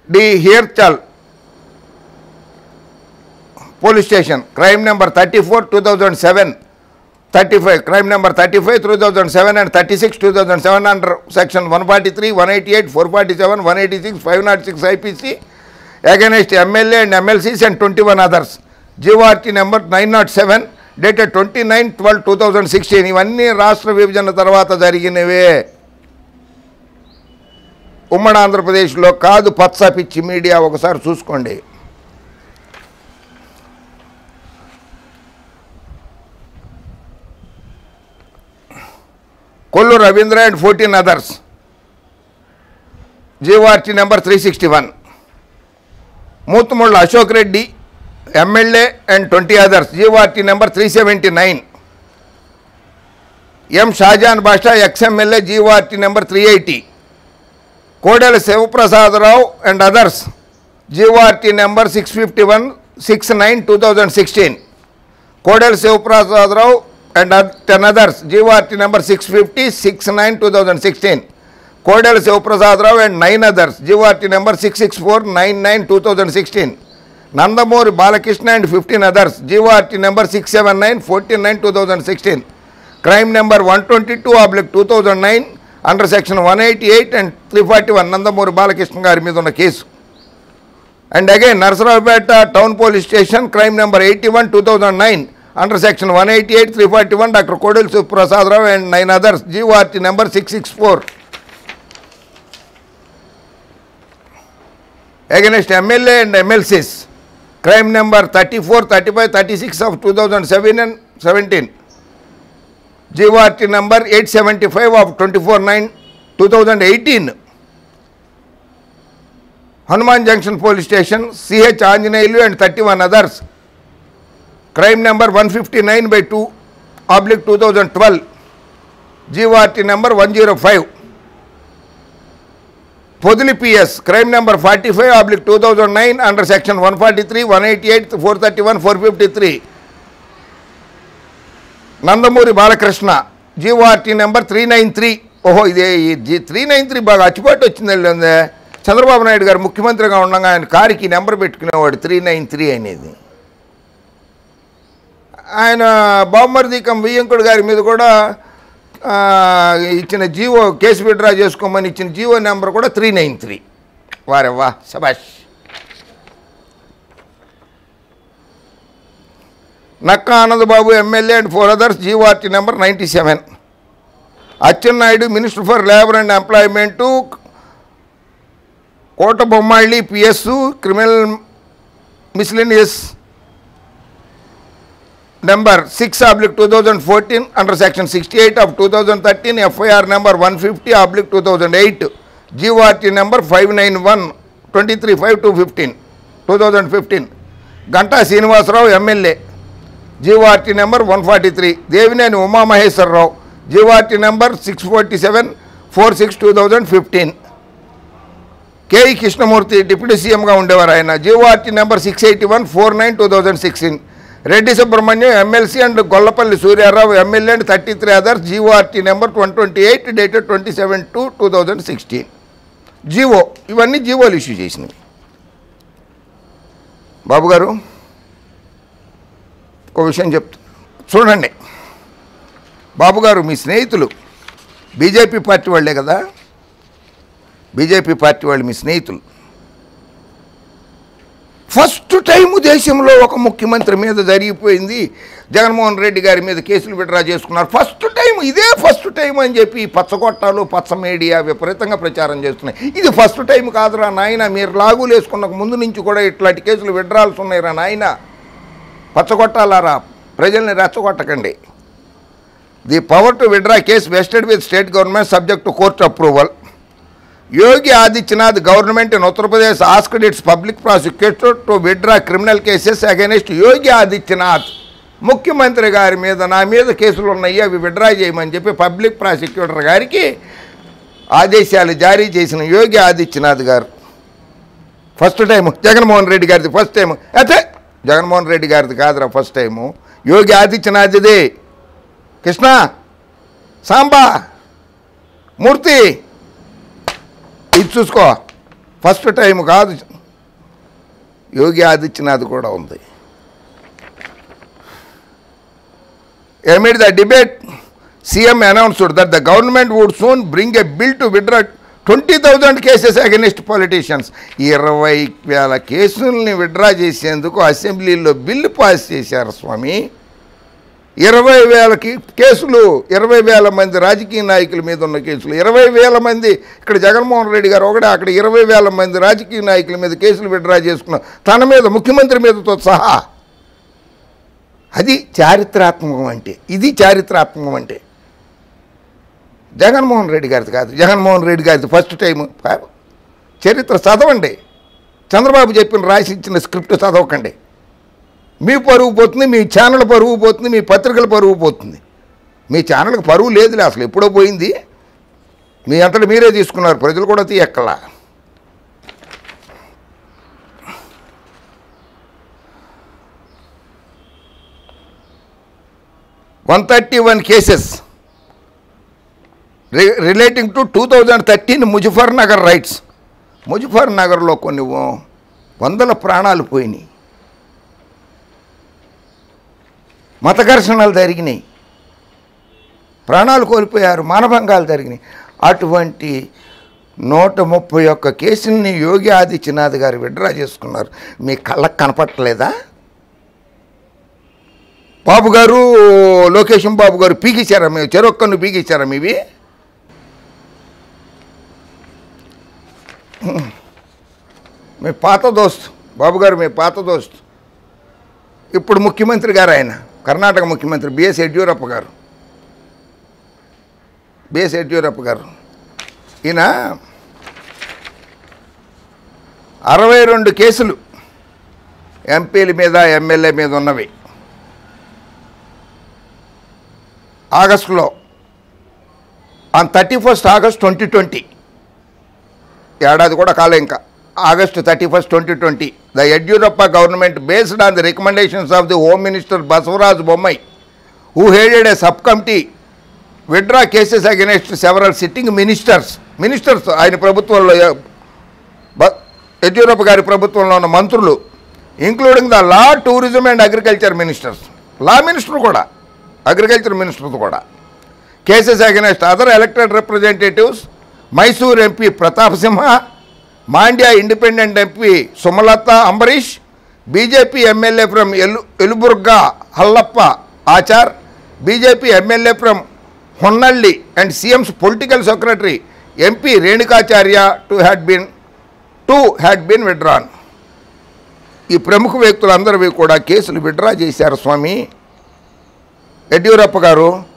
D హియర్చల్ police station crime number thirty four two thousand seven thirty five crime number thirty five two thousand seven and thirty six two thousand seven under section one forty three one eighty eight four forty seven one eighty six five nought six IPC against MLA and MLCs and twenty one others GORT number nine nought seven dated twenty nine twelve two thousand sixteen ఇవన్నీ రాష్ట్ర విభజన తర్వాత జరిగినవే ఉమ్మడి ఆంధ్రప్రదేశ్లో కాదు పచ్చ పిచ్చి media ఒకసారి చూసుకోండి Kollu Ravindra and fourteen others GORT number three sixty one Muthumula Ashok Reddy MLA and twenty others GORT number three seventy nine M Shahjahan Basha ex MLA GORT number three eighty Kodela Siva Prasada Rao and others GORT number six fifty one six nine two thousand sixteen Kodela Siva Prasada Rao and ten others GORT number six fifty six nine two thousand sixteen Kodela Siva Prasada Rao and nine others GORT number six six four nine nine two thousand sixteen Nandamuri Balakrishna and fifteen others GORT number six seven nine fourteen nine two thousand sixteen crime number one twenty two oblique two thousand nine under section one eighty eight and three forty one Nandamuri Balakrishna గారి మీద ఉన్న case and again Narasaraopet town police station crime number eighty one two thousand nine under section one eighty eight three forty one doctor Kodela సుప్రసాదరావు and nine others GORT number six six four against MLA and MLCs. Crime number 34, 35, 36 of 2007 and 17. GWRT number 875 of 24 9 2018. Hanuman Junction Police Station, CH Anjaneyulu and 31 others. Crime number 159 by 2 oblique 2012. GWRT number 105. Podili PS crime number forty five oblique two thousand nine under section one forty three one eighty eight four thirty one four fifty three Nandamuri Balakrishna GORT number three nine three ఓహో ఇదే ఈ G three nine three బాగా అచ్చిపాటు వచ్చింది వెళ్ళింది చంద్రబాబు నాయుడు గారు ముఖ్యమంత్రిగా ఉండగా ఆయన కారుకి నెంబర్ పెట్టుకునేవాడు త్రీ నైన్ త్రీ అనేది ఆయన బామ్మర్ది కం వియ్యంకుడు గారి మీద కూడా ఆ, ఇచ్చిన జీవో కేసు విడ్రా చేసుకోమని ఇచ్చిన జీవో నెంబర్ కూడా త్రీ నైన్ త్రీ వారెవ్వా శబాష్ Nakka Anand Babu MLA and four others GORT number ninety seven Atchannaidu minister for labour and employment Kota Bommali PS criminal miscellaneous number six oblique two thousand fourteen under section sixty eight of two thousand thirteen FIR number one fifty oblique two thousand eight GORT number five nine one twenty three five two fifteen two thousand fifteen Ganta Srinivasarao MLA GORT number one forty three Devineni Uma Maheswara Rao GORT number six forty seven four six two thousand fifteen KE Krishnamurthy deputy సీఎంగా ఉండేవారు ఆయన GORT number six eighty one four nine two thousand sixteen Reddy Subrahmanyam MLC and Gollapalli Surya Rao MLA and thirty three others GORT number one twenty eight dated twenty seven two two thousand sixteen GO ఇవన్నీ జీవోలు issue చేసినవి బాబు గారు ఒక విషయం చెప్తా చూడండి బాబు గారు మీ స్నేహితులు బీజేపీ పార్టీ వాళ్ళే కదా బీజేపీ పార్టీ వాళ్ళు మీ స్నేహితులు ఫస్ట్ టైం దేశంలో ఒక ముఖ్యమంత్రి మీద జరిగిపోయింది జగన్మోహన్ రెడ్డి గారి మీద కేసులు విడ్రా చేసుకున్నారు ఫస్ట్ టైం ఇదే ఫస్ట్ టైం అని చెప్పి ఈ పచ్చగొట్టాలు పచ్చ మీడియా విపరీతంగా ప్రచారం చేస్తున్నాయి ఇది ఫస్ట్ టైం కాదురా నాయన మీరు లాగులు వేసుకున్న ముందు నుంచి కూడా ఇట్లాంటి కేసులు విడ్రాల్సి ఉన్నాయిరా నాయన పచ్చగొట్టాలారా ప్రజల్ని రెచ్చగొట్టకండి the power to withdraw case vested with state government subject to court approval Yogi Adityanath government in Uttar Pradesh asked its public prosecutor to withdraw criminal cases against Yogi Adityanath ముఖ్యమంత్రి గారి మీద నా మీద కేసులు ఉన్నాయి అవి విడ్రా చేయమని చెప్పి పబ్లిక్ ప్రాసిక్యూటర్ గారికి ఆదేశాలు జారీ చేసిన యోగి ఆదిత్యనాథ్ గారు ఫస్ట్ టైం జగన్మోహన్ రెడ్డి గారిది ఫస్ట్ టైం అయితే జగన్మోహన్ రెడ్డి గారిది కాదురా ఫస్ట్ టైము యోగి ఆదిత్యనాథ్ది కృష్ణ సాంబా మూర్తి ఇది చూసుకో ఫస్ట్ టైం కాదు యోగి ఆదిత్యనాథ్ కూడా ఉంది amid the debate, CM announced that the government would soon bring a bill to withdraw 20,000 cases against politicians. ఇరవై వేల కేసుల్ని విడ్రా చేసేందుకు అసెంబ్లీలో బిల్లు పాస్ చేశారు స్వామి ఇరవై వేల కే- కేసులు ఇరవై వేల మంది రాజకీయ నాయకుల మీద ఉన్న కేసులు ఇరవై వేల మంది ఇక్కడ జగన్మోహన్ రెడ్డి గారు ఒకటే అక్కడ ఇరవై వేల మంది రాజకీయ నాయకుల మీద కేసులు విడ్రా చేసుకున్నారు తన మీద ముఖ్యమంత్రి మీదతో సహా అది చారిత్రాత్మకం అంటే ఇది చారిత్రాత్మకం అంటే జగన్మోహన్ రెడ్డి గారిది కాదు జగన్మోహన్ రెడ్డి గారిది ఫస్ట్ టైం చరిత్ర చదవండి చంద్రబాబు చెప్పిన రాసి ఇచ్చిన స్క్రిప్ట్ చదవకండి మీ పరువు పోతుంది మీ ఛానల్ పరువు పోతుంది మీ పత్రికల పరువు పోతుంది మీ ఛానల్కి పరువు లేదులే అసలు ఎప్పుడో పోయింది మీ అంతటి మీరే తీసుకున్నారు ప్రజలు కూడా తీయక్కలా one thirty one cases relating to two thousand thirteen Muzaffar Nagar riots Muzaffar నగర్లో కొన్ని వ- వందల ప్రాణాలు పోయినాయి మత ఘర్షణలు జరిగినాయి ప్రాణాలు కోల్పోయారు మానభంగాలు జరిగినాయి అటువంటి నూట ముప్పై ఒక్క కేసుల్ని యోగి ఆదిత్యనాథ్ గారు విడ్రా చేసుకున్నారు మీ కళ్ళకు కనపట్టలేదా బాబు గారు లోకేశం బాబు గారు పీకిచ్చారా మేము చెరొక్కను పీకిచ్చారా మీవి మీ పాత దోస్త్ బాబు గారు మీ పాత దోస్త్ ఇప్పుడు ముఖ్యమంత్రి గారు ఆయన కర్ణాటక ముఖ్యమంత్రి బిఎస్ యడ్యూరప్ప గారు బిఎస్ యడ్యూరప్ప గారు ఈయన అరవై రెండు కేసులు ఎంపీల మీద ఎమ్మెల్యే మీద ఉన్నవి ఆగస్టులో on thirty first August twenty twenty ఏడాది కూడా కాలే ఇంకా August thirty first twenty twenty the Yediyurappa government based on the recommendations of the home minister Basavaraj Bommai who headed a sub committee withdraw cases against several sitting ministers ministers ఆయన ప్రభుత్వంలో ఎ- బ- యడ్యూరప్ప గారి ప్రభుత్వంలో ఉన్న మంత్రులు including the law tourism and agriculture ministers law minister కూడా agriculture minister కూడా cases against other elected representatives Mysore MP Pratap Simha Mandya independent MP Sumalatha Ambareesh BJP MLA from ఎలు Yelburga Halappa Achar BJP MLA from Honnali and CM's political secretary MP Renukacharya to had been to had been withdrawn ఈ ప్రముఖ వ్యక్తులందరివి కూడా కేసులు withdraw చేశారు స్వామి యడ్యూరప్ప గారు